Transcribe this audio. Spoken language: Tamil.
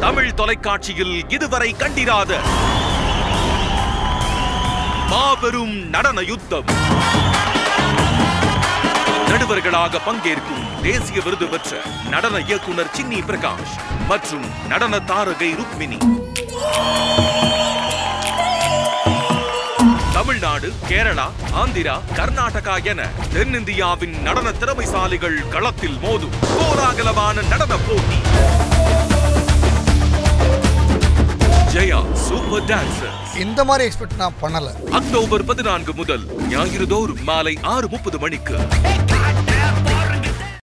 தமிழ் தொலைக்காட்சியில் இதுவரை கண்டிராத மாபெரும் நடன யுத்தம் நடுவர்களாக பங்கேற்கும் தேசிய விருது பெற்ற நடன இயக்குனர் சின்னி பிரகாஷ் மற்றும் நடன தாரகை ருக்மிணி தமிழ்நாடு கேரளா ஆந்திரா கர்நாடகா என தென்னிந்தியாவின் நடன திறமைசாலிகள் களத்தில் மோதும் கோலாகலமான நடன போட்டி ஜெயா சூப்பர் டான்சர் இந்த மாதிரி எக்ஸ்பெக்ட் நான் பண்ணல அக்டோபர் பதினான்கு முதல் ஞாயிறு தோறும் மாலை ஆறு முப்பது மணிக்கு